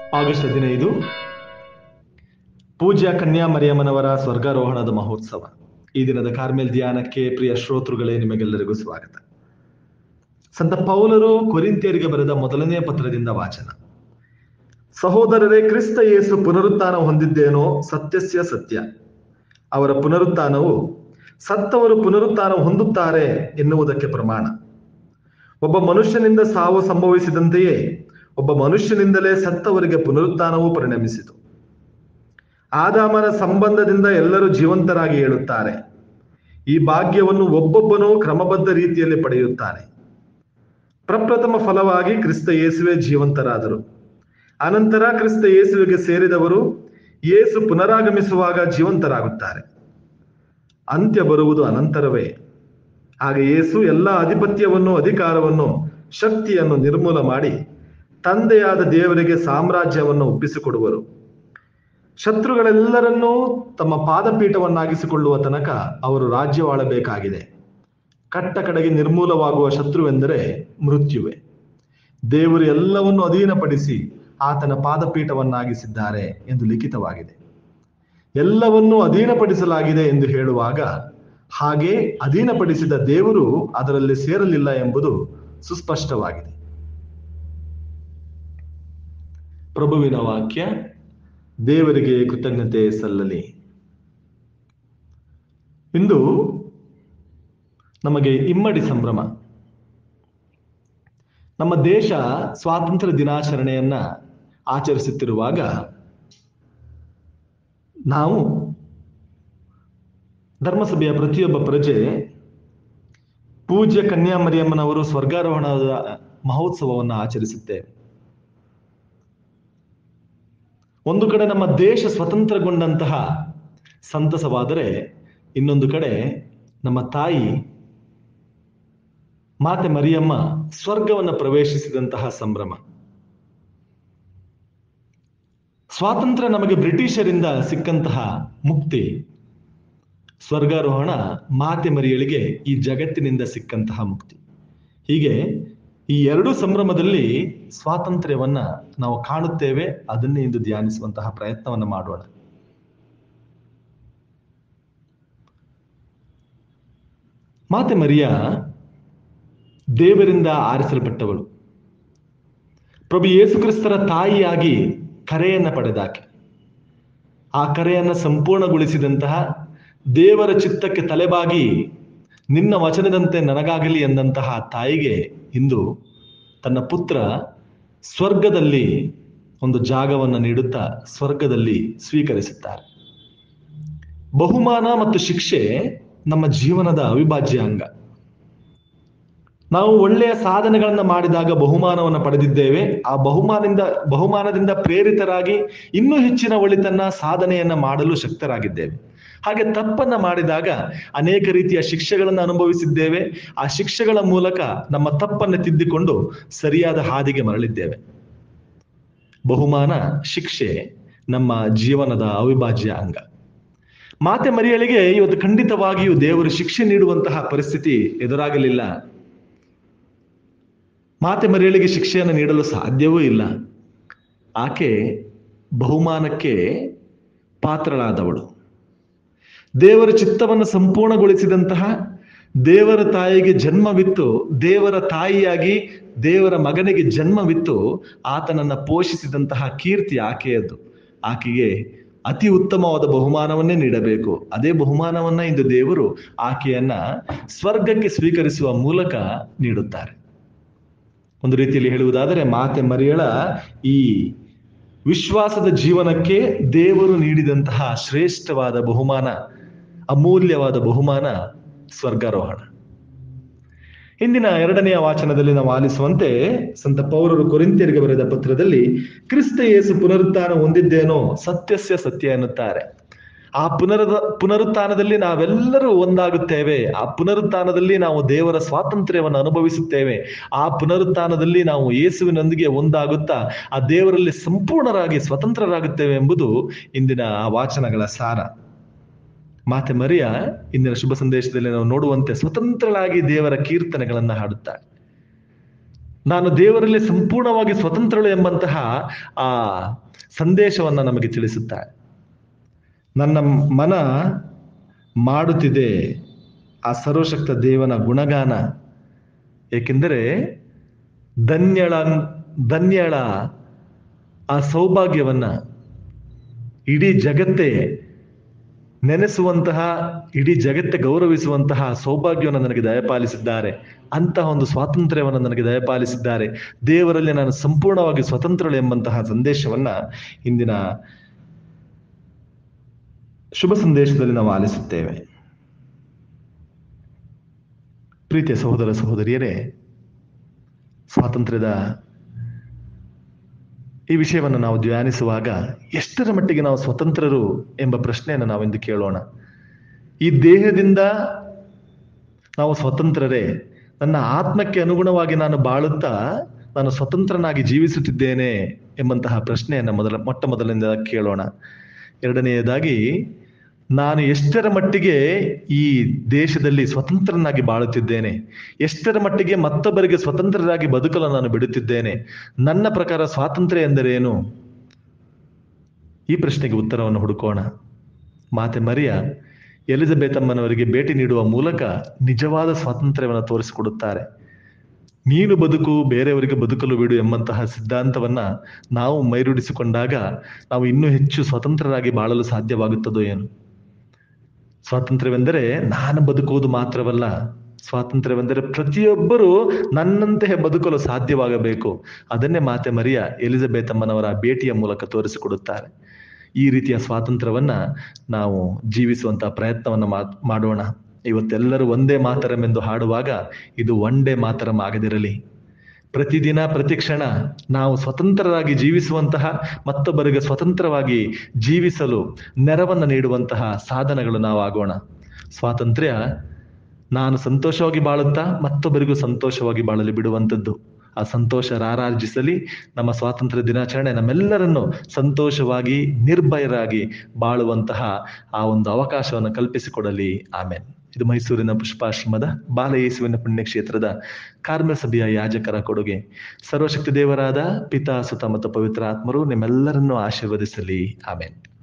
August ಹದಿನೈದು ಪೂಜ್ಯ ಕನ್ಯಾ ಮರಿಯಮ್ಮನವರ ಸ್ವರ್ಗಾರೋಹಣದ ಮಹೋತ್ಸವ ಈ ದಿನದ ಕಾರ್ಮೆಲ್ ಧ್ಯಾನಕ್ಕೆ ಪ್ರಿಯ ಶ್ರೋತೃಗಳೇ ನಿಮಗೆಲ್ಲರಿಗೂ ಸ್ವಾಗತ ಸಂತ ಪೌಲರು ಕೊರಿಂತಿಯರಿಗೆ ಬರೆದ ಮೊದಲನೇ ಪತ್ರದಿಂದ ವಾಚನ ಸಹೋದರರೇ ಕ್ರಿಸ್ತ ಯೇಸು ಪುನರುತ್ಥಾನ ಹೊಂದಿದ್ದೇನೋ ಸತ್ಯಸ್ಯ ಸತ್ಯ ಅವರ ಪುನರುತ್ಥಾನವು ಸತ್ತವರು ಪುನರುತ್ಥಾನ ಹೊಂದುತ್ತಾರೆ ಎನ್ನುವುದಕ್ಕೆ ಪ್ರಮಾಣ ಒಬ್ಬ ಮನುಷ್ಯನಿಂದ ಸಾವು ಸಂಭವಿಸಿದಂತೆಯೇ ಒಬ್ಬ ಮನುಷ್ಯನಿಂದಲೇ ಸತ್ತವರಿಗೆ ಪುನರುತ್ಥಾನವೂ ಪರಿಣಮಿಸಿತು ಆದಾಮನ ಸಂಬಂಧದಿಂದ ಎಲ್ಲರೂ ಜೀವಂತರಾಗಿ ಹೇಳುತ್ತಾರೆ ಈ ಭಾಗ್ಯವನ್ನು ಒಬ್ಬೊಬ್ಬನೂ ಕ್ರಮಬದ್ಧ ರೀತಿಯಲ್ಲಿ ಪಡೆಯುತ್ತಾನೆ ಪ್ರಪ್ರಥಮ ಫಲವಾಗಿ ಕ್ರಿಸ್ತ ಯೇಸುವೆ ಜೀವಂತರಾದರು ಅನಂತರ ಕ್ರಿಸ್ತ ಯೇಸುವಿಗೆ ಸೇರಿದವರು ಯೇಸು ಪುನರಾಗಮಿಸುವಾಗ ಜೀವಂತರಾಗುತ್ತಾರೆ ಅಂತ್ಯ ಬರುವುದು ಅನಂತರವೇ ಹಾಗೆ ಯೇಸು ಎಲ್ಲ ಅಧಿಪತ್ಯವನ್ನು ಅಧಿಕಾರವನ್ನು ಶಕ್ತಿಯನ್ನು ನಿರ್ಮೂಲ ಮಾಡಿ ತಂದೆಯಾದ ದೇವರಿಗೆ ಸಾಮ್ರಾಜ್ಯವನ್ನು ಒಪ್ಪಿಸಿಕೊಡುವರು ಶತ್ರುಗಳೆಲ್ಲರನ್ನೂ ತಮ್ಮ ಪಾದಪೀಠವನ್ನಾಗಿಸಿಕೊಳ್ಳುವ ತನಕ ಅವರು ರಾಜ್ಯವಾಳಬೇಕಾಗಿದೆ ಕಟ್ಟ ಕಡೆಗೆ ನಿರ್ಮೂಲವಾಗುವ ಶತ್ರುವೆಂದರೆ ಮೃತ್ಯುವೆ ದೇವರು ಎಲ್ಲವನ್ನು ಅಧೀನಪಡಿಸಿ ಆತನ ಪಾದಪೀಠವನ್ನಾಗಿಸಿದ್ದಾರೆ ಎಂದು ಲಿಖಿತವಾಗಿದೆ ಎಲ್ಲವನ್ನೂ ಅಧೀನಪಡಿಸಲಾಗಿದೆ ಎಂದು ಹೇಳುವಾಗ ಹಾಗೆ ಅಧೀನಪಡಿಸಿದ ದೇವರು ಅದರಲ್ಲಿ ಸೇರಲಿಲ್ಲ ಎಂಬುದು ಸುಸ್ಪಷ್ಟವಾಗಿದೆ ಪ್ರಭುವಿನ ವಾಕ್ಯ ದೇವರಿಗೆ ಕೃತಜ್ಞತೆ ಸಲ್ಲಲಿ ಇಂದು ನಮಗೆ ಇಮ್ಮಡಿ ಸಂಭ್ರಮ ನಮ್ಮ ದೇಶ ಸ್ವಾತಂತ್ರ್ಯ ದಿನಾಚರಣೆಯನ್ನ ಆಚರಿಸುತ್ತಿರುವಾಗ ನಾವು ಧರ್ಮಸಭೆಯ ಪ್ರತಿಯೊಬ್ಬ ಪ್ರಜೆ ಪೂಜ್ಯ ಕನ್ಯಾಮರಿಯಮ್ಮನವರು ಸ್ವರ್ಗಾರೋಹಣದ ಮಹೋತ್ಸವವನ್ನು ಆಚರಿಸುತ್ತೇವೆ ಒಂದು ಕಡೆ ನಮ್ಮ ದೇಶ ಸ್ವತಂತ್ರಗೊಂಡಂತಹ ಸಂತಸವಾದರೆ ಇನ್ನೊಂದು ಕಡೆ ನಮ್ಮ ತಾಯಿ ಮಾತೆ ಮರಿಯಮ್ಮ ಸ್ವರ್ಗವನ್ನು ಪ್ರವೇಶಿಸಿದಂತಹ ಸಂಭ್ರಮ ಸ್ವಾತಂತ್ರ್ಯ ನಮಗೆ ಬ್ರಿಟಿಷರಿಂದ ಸಿಕ್ಕಂತಹ ಮುಕ್ತಿ ಸ್ವರ್ಗಾರೋಹಣ ಮಾತೆ ಮರಿಯಳಿಗೆ ಈ ಜಗತ್ತಿನಿಂದ ಸಿಕ್ಕಂತಹ ಮುಕ್ತಿ ಹೀಗೆ ಈ ಎರಡು ಸಂಭ್ರಮದಲ್ಲಿ ಸ್ವಾತಂತ್ರ್ಯವನ್ನ ನಾವು ಕಾಣುತ್ತೇವೆ ಅದನ್ನೇ ಇಂದು ಧ್ಯಾನಿಸುವಂತಹ ಪ್ರಯತ್ನವನ್ನ ಮಾಡೋಣ ಮಾತೆ ಮರಿಯ ದೇವರಿಂದ ಆರಿಸಲ್ಪಟ್ಟವಳು ಪ್ರಭು ಯೇಸುಕ್ರಿಸ್ತರ ತಾಯಿಯಾಗಿ ಕರೆಯನ್ನ ಪಡೆದಾಕೆ ಆ ಕರೆಯನ್ನ ಸಂಪೂರ್ಣಗೊಳಿಸಿದಂತಹ ದೇವರ ಚಿತ್ತಕ್ಕೆ ತಲೆಬಾಗಿ ನಿನ್ನ ವಚನದಂತೆ ನನಗಾಗಲಿ ಎಂದಂತಹ ತಾಯಿಗೆ ಇಂದು ತನ್ನ ಪುತ್ರ ಸ್ವರ್ಗದಲ್ಲಿ ಒಂದು ಜಾಗವನ್ನು ನೀಡುತ್ತಾ ಸ್ವರ್ಗದಲ್ಲಿ ಸ್ವೀಕರಿಸುತ್ತಾರೆ ಬಹುಮಾನ ಮತ್ತು ಶಿಕ್ಷೆ ನಮ್ಮ ಜೀವನದ ಅವಿಭಾಜ್ಯ ಅಂಗ ನಾವು ಒಳ್ಳೆಯ ಸಾಧನೆಗಳನ್ನ ಮಾಡಿದಾಗ ಬಹುಮಾನವನ್ನು ಪಡೆದಿದ್ದೇವೆ ಆ ಬಹುಮಾನದಿಂದ ಬಹುಮಾನದಿಂದ ಪ್ರೇರಿತರಾಗಿ ಇನ್ನೂ ಹೆಚ್ಚಿನ ಒಳಿತನ್ನ ಸಾಧನೆಯನ್ನ ಮಾಡಲು ಶಕ್ತರಾಗಿದ್ದೇವೆ ಹಾಗೆ ತಪ್ಪನ್ನ ಮಾಡಿದಾಗ ಅನೇಕ ರೀತಿಯ ಶಿಕ್ಷೆಗಳನ್ನು ಅನುಭವಿಸಿದ್ದೇವೆ ಆ ಶಿಕ್ಷೆಗಳ ಮೂಲಕ ನಮ್ಮ ತಪ್ಪನ್ನು ತಿದ್ದಿಕೊಂಡು ಸರಿಯಾದ ಹಾದಿಗೆ ಮರಳಿದ್ದೇವೆ ಬಹುಮಾನ ಶಿಕ್ಷೆ ನಮ್ಮ ಜೀವನದ ಅವಿಭಾಜ್ಯ ಅಂಗ ಮಾತೆ ಮರಿಯಳಿಗೆ ಇವತ್ತು ಖಂಡಿತವಾಗಿಯೂ ದೇವರು ಶಿಕ್ಷೆ ನೀಡುವಂತಹ ಪರಿಸ್ಥಿತಿ ಎದುರಾಗಲಿಲ್ಲ ಮಾತೆ ಮರಿಯಳಿಗೆ ಶಿಕ್ಷೆಯನ್ನು ನೀಡಲು ಸಾಧ್ಯವೂ ಇಲ್ಲ ಆಕೆ ಬಹುಮಾನಕ್ಕೆ ಪಾತ್ರಳಾದವಳು ದೇವರ ಚಿತ್ತವನ್ನು ಸಂಪೂರ್ಣಗೊಳಿಸಿದಂತಹ ದೇವರ ತಾಯಿಗೆ ಜನ್ಮವಿತ್ತು ದೇವರ ತಾಯಿಯಾಗಿ ದೇವರ ಮಗನಿಗೆ ಜನ್ಮವಿತ್ತು ಆತನನ್ನ ಪೋಷಿಸಿದಂತಹ ಕೀರ್ತಿ ಆಕೆಯದ್ದು ಆಕೆಗೆ ಅತಿ ಉತ್ತಮವಾದ ಬಹುಮಾನವನ್ನೇ ನೀಡಬೇಕು ಅದೇ ಬಹುಮಾನವನ್ನ ಇಂದು ದೇವರು ಆಕೆಯನ್ನ ಸ್ವರ್ಗಕ್ಕೆ ಸ್ವೀಕರಿಸುವ ಮೂಲಕ ನೀಡುತ್ತಾರೆ ಒಂದು ರೀತಿಯಲ್ಲಿ ಹೇಳುವುದಾದರೆ ಮಾತೆ ಮರಿಯಳ ಈ ವಿಶ್ವಾಸದ ಜೀವನಕ್ಕೆ ದೇವರು ನೀಡಿದಂತಹ ಶ್ರೇಷ್ಠವಾದ ಬಹುಮಾನ ಅಮೂಲ್ಯವಾದ ಬಹುಮಾನ ಸ್ವರ್ಗಾರೋಹಣ ಇಂದಿನ ಎರಡನೆಯ ವಾಚನದಲ್ಲಿ ನಾವು ಆಲಿಸುವಂತೆ ಸಂತ ಪೌರರು ಕೊರಿಂತಿಯರಿಗೆ ಬರೆದ ಪತ್ರದಲ್ಲಿ ಕ್ರಿಸ್ತ ಯೇಸು ಪುನರುತ್ಥಾನ ಹೊಂದಿದ್ದೇನೋ ಸತ್ಯಸ್ಯ ಸತ್ಯ ಎನ್ನುತ್ತಾರೆ ಆ ಪುನರುದ ಪುನರುತ್ಥಾನದಲ್ಲಿ ನಾವೆಲ್ಲರೂ ಒಂದಾಗುತ್ತೇವೆ ಆ ಪುನರುತ್ಥಾನದಲ್ಲಿ ನಾವು ದೇವರ ಸ್ವಾತಂತ್ರ್ಯವನ್ನು ಅನುಭವಿಸುತ್ತೇವೆ ಆ ಪುನರುತ್ಥಾನದಲ್ಲಿ ನಾವು ಯೇಸುವಿನೊಂದಿಗೆ ಒಂದಾಗುತ್ತಾ ಆ ದೇವರಲ್ಲಿ ಸಂಪೂರ್ಣರಾಗಿ ಸ್ವತಂತ್ರರಾಗುತ್ತೇವೆ ಎಂಬುದು ಇಂದಿನ ಆ ವಾಚನಗಳ ಸಾರ ಮಾತೆ ಮರಿಯ ಇಂದಿನ ಶುಭ ಸಂದೇಶದಲ್ಲಿ ನಾವು ನೋಡುವಂತೆ ಸ್ವತಂತ್ರಳಾಗಿ ದೇವರ ಕೀರ್ತನೆಗಳನ್ನ ಹಾಡುತ್ತಾಳೆ ನಾನು ದೇವರಲ್ಲಿ ಸಂಪೂರ್ಣವಾಗಿ ಸ್ವತಂತ್ರಳು ಎಂಬಂತಹ ಆ ಸಂದೇಶವನ್ನ ನಮಗೆ ತಿಳಿಸುತ್ತಾರೆ ನನ್ನ ಮನ ಮಾಡುತ್ತಿದೆ ಆ ಸರ್ವಶಕ್ತ ದೇವನ ಗುಣಗಾನ ಏಕೆಂದರೆ ಧನ್ಯಳ ಧನ್ಯಳ ಆ ಸೌಭಾಗ್ಯವನ್ನ ಇಡೀ ಜಗತ್ತೇ ನೆನೆಸುವಂತಹ ಇಡೀ ಜಗತ್ತೆ ಗೌರವಿಸುವಂತಹ ಸೌಭಾಗ್ಯವನ್ನು ನನಗೆ ದಯಪಾಲಿಸಿದ್ದಾರೆ ಅಂತಹ ಒಂದು ಸ್ವಾತಂತ್ರ್ಯವನ್ನು ನನಗೆ ದಯಪಾಲಿಸಿದ್ದಾರೆ ದೇವರಲ್ಲಿ ನಾನು ಸಂಪೂರ್ಣವಾಗಿ ಸ್ವತಂತ್ರಳು ಎಂಬಂತಹ ಸಂದೇಶವನ್ನ ಇಂದಿನ ಶುಭ ಸಂದೇಶದಲ್ಲಿ ನಾವು ಆಲಿಸುತ್ತೇವೆ ಪ್ರೀತಿಯ ಸಹೋದರ ಸಹೋದರಿಯರೇ ಸ್ವಾತಂತ್ರ್ಯದ ಈ ವಿಷಯವನ್ನು ನಾವು ಧ್ಯಾನಿಸುವಾಗ ಎಷ್ಟರ ಮಟ್ಟಿಗೆ ನಾವು ಸ್ವತಂತ್ರರು ಎಂಬ ಪ್ರಶ್ನೆಯನ್ನು ನಾವಿಂದು ಕೇಳೋಣ ಈ ದೇಹದಿಂದ ನಾವು ಸ್ವತಂತ್ರರೇ ನನ್ನ ಆತ್ಮಕ್ಕೆ ಅನುಗುಣವಾಗಿ ನಾನು ಬಾಳುತ್ತಾ ನಾನು ಸ್ವತಂತ್ರನಾಗಿ ಜೀವಿಸುತ್ತಿದ್ದೇನೆ ಎಂಬಂತಹ ಪ್ರಶ್ನೆಯನ್ನು ಮೊದಲ ಮೊಟ್ಟ ಮೊದಲಿಂದ ಕೇಳೋಣ ಎರಡನೆಯದಾಗಿ ನಾನು ಎಷ್ಟರ ಮಟ್ಟಿಗೆ ಈ ದೇಶದಲ್ಲಿ ಸ್ವತಂತ್ರನಾಗಿ ಬಾಳುತ್ತಿದ್ದೇನೆ ಎಷ್ಟರ ಮಟ್ಟಿಗೆ ಮತ್ತೊಬ್ಬರಿಗೆ ಸ್ವತಂತ್ರರಾಗಿ ಬದುಕಲು ನಾನು ಬಿಡುತ್ತಿದ್ದೇನೆ ನನ್ನ ಪ್ರಕಾರ ಸ್ವಾತಂತ್ರ್ಯ ಎಂದರೇನು ಈ ಪ್ರಶ್ನೆಗೆ ಉತ್ತರವನ್ನು ಹುಡುಕೋಣ ಮಾತೆ ಮರಿಯ ಎಲಿಜಬೆತ್ ಅಮ್ಮನವರಿಗೆ ಭೇಟಿ ನೀಡುವ ಮೂಲಕ ನಿಜವಾದ ಸ್ವಾತಂತ್ರ್ಯವನ್ನು ತೋರಿಸಿಕೊಡುತ್ತಾರೆ ನೀನು ಬದುಕು ಬೇರೆಯವರಿಗೆ ಬದುಕಲು ಬಿಡು ಎಂಬಂತಹ ಸಿದ್ಧಾಂತವನ್ನ ನಾವು ಮೈರೂಡಿಸಿಕೊಂಡಾಗ ನಾವು ಇನ್ನೂ ಹೆಚ್ಚು ಸ್ವತಂತ್ರರಾಗಿ ಬಾಳಲು ಸಾಧ್ಯವಾಗುತ್ತದೋ ಏನು ಸ್ವಾತಂತ್ರ್ಯವೆಂದರೆ ನಾನು ಬದುಕುವುದು ಮಾತ್ರವಲ್ಲ ಸ್ವಾತಂತ್ರ್ಯವೆಂದರೆ ಪ್ರತಿಯೊಬ್ಬರು ನನ್ನಂತೆಯೇ ಬದುಕಲು ಸಾಧ್ಯವಾಗಬೇಕು ಅದನ್ನೇ ಮಾತೆ ಮರಿಯ ಎಲಿಜಬೆತ್ ಅಮ್ಮನವರ ಭೇಟಿಯ ಮೂಲಕ ತೋರಿಸಿಕೊಡುತ್ತಾರೆ ಈ ರೀತಿಯ ಸ್ವಾತಂತ್ರ್ಯವನ್ನ ನಾವು ಜೀವಿಸುವಂತಹ ಪ್ರಯತ್ನವನ್ನ ಮಾಡೋಣ ಇವತ್ತೆಲ್ಲರೂ ಒಂದೇ ಮಾತರಂ ಎಂದು ಹಾಡುವಾಗ ಇದು ಒಂದೇ ಮಾತರಂ ಆಗದಿರಲಿ ಪ್ರತಿದಿನ ಪ್ರತಿ ಕ್ಷಣ ನಾವು ಸ್ವತಂತ್ರರಾಗಿ ಜೀವಿಸುವಂತಹ ಮತ್ತೊಬ್ಬರಿಗೆ ಸ್ವತಂತ್ರವಾಗಿ ಜೀವಿಸಲು ನೆರವನ್ನು ನೀಡುವಂತಹ ಸಾಧನಗಳು ನಾವು ಆಗೋಣ ಸ್ವಾತಂತ್ರ್ಯ ನಾನು ಸಂತೋಷವಾಗಿ ಬಾಳುತ್ತಾ ಮತ್ತೊಬ್ಬರಿಗೂ ಸಂತೋಷವಾಗಿ ಬಾಳಲು ಬಿಡುವಂಥದ್ದು ಆ ಸಂತೋಷ ರಾರಾರ್ಜಿಸಲಿ ನಮ್ಮ ಸ್ವಾತಂತ್ರ್ಯ ದಿನಾಚರಣೆ ನಮ್ಮೆಲ್ಲರನ್ನು ಸಂತೋಷವಾಗಿ ನಿರ್ಭಯರಾಗಿ ಬಾಳುವಂತಹ ಆ ಒಂದು ಅವಕಾಶವನ್ನು ಕಲ್ಪಿಸಿಕೊಡಲಿ ಆಮೇಲೆ ಇದು ಮೈಸೂರಿನ ಪುಷ್ಪಾಶ್ರಮದ ಬಾಲಯೇಸುವಿನ ಪುಣ್ಯಕ್ಷೇತ್ರದ ಕಾರ್ಮಿಕ ಸಭೆಯ ಯಾಜಕರ ಕೊಡುಗೆ ಸರ್ವಶಕ್ತಿ ದೇವರಾದ ಪಿತಾ ಸುತ ಮತ್ತು ಪವಿತ್ರ ಆತ್ಮರು ನಿಮ್ಮೆಲ್ಲರನ್ನೂ ಆಶೀರ್ವದಿಸಲಿ ಆಮೇಲೆ